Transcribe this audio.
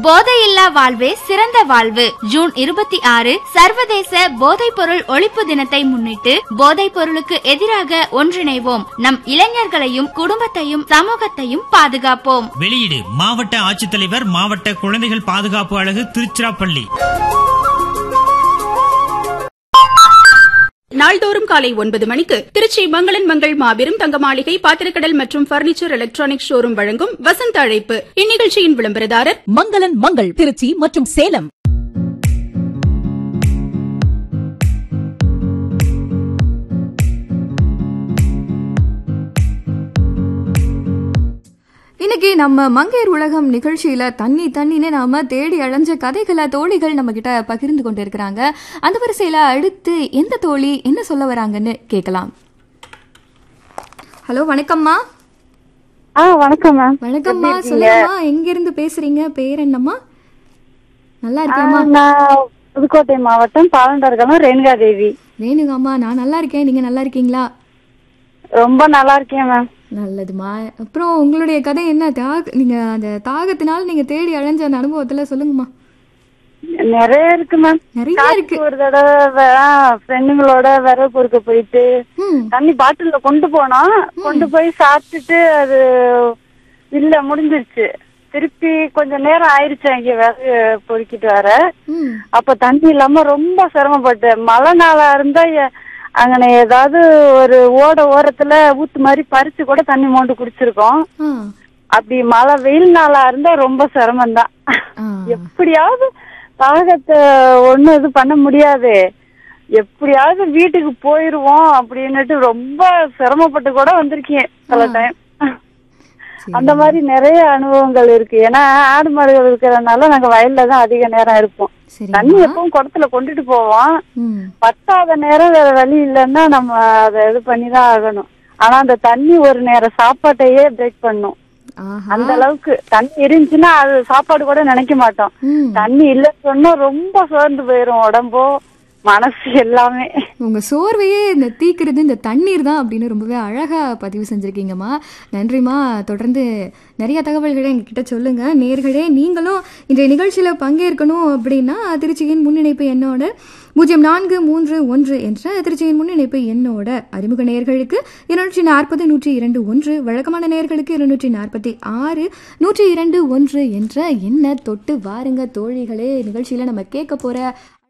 போதையில்லா வாழ்வே சிறந்த வாழ்வு ஜூன் இருபத்தி ஆறு சர்வதேச போதைப் பொருள் ஒழிப்பு தினத்தை முன்னிட்டு போதைப் பொருளுக்கு எதிராக ஒன்றிணைவோம் நம் இளைஞர்களையும் குடும்பத்தையும் சமூகத்தையும் பாதுகாப்போம் வெளியீடு மாவட்ட ஆட்சித்தலைவர் மாவட்ட குழந்தைகள் பாதுகாப்பு அழகு திருச்சிராப்பள்ளி நாள்தோறும் காலை ஒன்பது மணிக்கு திருச்சி மங்களன் மங்கள் மாபெரும் தங்க மாளிகை பாத்திரக்கடல் மற்றும் பர்னிச்சர் எலக்ட்ரானிக் ஷோரூம் வழங்கும் வசந்த அழைப்பு இந்நிகழ்ச்சியின் விளம்பரதாரர் மங்களன் மங்கள் திருச்சி மற்றும் சேலம் இன்னைக்கு நம்ம மங்கையர் உலகம் நிகழ்ச்சியில தண்ணி தண்ணின்னு நாம தேடி அலைஞ்ச கதைகளை தோழிகள் நம்ம கிட்ட பகிர்ந்து கொண்டு இருக்கிறாங்க அந்த வரிசையில அடுத்து எந்த தோழி என்ன சொல்ல வராங்கன்னு கேட்கலாம் ஹலோ வணக்கம்மா ஆ வணக்கம் மேம் வணக்கம்மா சொல்லுங்கம்மா எங்க இருந்து பேசுறீங்க பேர் என்னம்மா நல்லா இருக்கேம்மா நான் புதுக்கோட்டை மாவட்டம் பாலண்டர்கலம் ரேணுகா தேவி ரேணுகாம்மா நான் நல்லா இருக்கேன் நீங்க நல்லா இருக்கீங்களா ரொம்ப நல்லா இருக்கேன் மேம் நல்லதுமா அப்புறம் உங்களுடைய கதை என்ன தாக நீங்க அந்த தாகத்தினால நீங்க தேடி அலைஞ்ச அந்த அனுபவத்துல சொல்லுங்கம்மா நிறைய இருக்கு மேம் நிறைய இருக்கு ஒரு தடவை ஃப்ரெண்டுங்களோட விரவு பொறுக்க போயிட்டு ம் தண்ணி பாட்டில்ல கொண்டு போனோம் கொண்டு போய் சாப்பிட்டுட்டு அது இல்ல முடிஞ்சிருச்சு திருப்பி கொஞ்ச நேரம் ஆயிருச்சு அங்க விறகு பொறுக்கிட்டு வர ம் அப்ப தண்ணி இல்லாம ரொம்ப சிரமப்பட்டேன் மழை நாளா இருந்தா எ- அங்கன ஏதாவது ஒரு ஓட ஓரத்துல ஊத்து மாதிரி பறிச்சு கூட தண்ணி மோண்டு குடிச்சிருக்கோம் ஆ அப்படி மழை வெயில் நாளா இருந்தா ரொம்ப சிரமம்தான் ஆ எப்படியாவது தாகத்தை ஒண்ணும் இது பண்ண முடியாது எப்படியாவது வீட்டுக்கு போயிருவோம் அப்படின்னுட்டு ரொம்ப சிரமப்பட்டு கூட வந்திருக்கேன் சில டைம் அந்த மாதிரி நிறைய அனுபவங்கள் இருக்கு ஏன்னா ஆடு மாடுகள் இருக்கிறதுனால நாங்க வயல்ல தான் அதிக நேரம் இருப்போம் சரி தண்ணி எப்பவும் குடத்துல கொண்டுட்டு போவோம் ம் பத்தாத நேரம் வேற வழி இல்லைன்னா நம்ம அதை இது பண்ணிதான் ஆகணும் ஆனா அந்த தண்ணி ஒரு நேரம் சாப்பாட்டையே பிரேக் பண்ணும் ஆஹா அந்த அளவுக்கு தண்ணி இருந்துச்சுன்னா அது சாப்பாடு கூட நினைக்க மாட்டோம் ம் தண்ணி இல்ல சொன்னா ரொம்ப சோர்ந்து போயிரும் உடம்போ மனசு எல்லாமே உங்க சோர்வையே இந்த தீக்கிறது இந்த தண்ணீர் தான் அப்படின்னு ரொம்பவே அழகா பதிவு செஞ்சிருக்கீங்கம்மா நன்றிம்மா தொடர்ந்து நிறைய தகவல்களை எங்ககிட்ட சொல்லுங்க நேர்களே நீங்களும் இன்றைய நிகழ்ச்சியில பங்கேற்கணும் அப்படின்னா திருச்சியின் முன்னிணைப்பு என்னோட பூஜ்ஜியம் நான்கு மூன்று ஒன்று என்ற திருச்சியின் முன்னிணைப்பு எண்ணோட அறிமுக நேர்களுக்கு இருநூற்றி நாற்பது நூற்றி இரண்டு ஒன்று வழக்கமான நேர்களுக்கு இருநூற்றி நாற்பத்தி ஆறு நூற்றி இரண்டு ஒன்று என்ற எண்ண தொட்டு வாருங்க தோழிகளே நிகழ்ச்சியில நம்ம கேட்க போற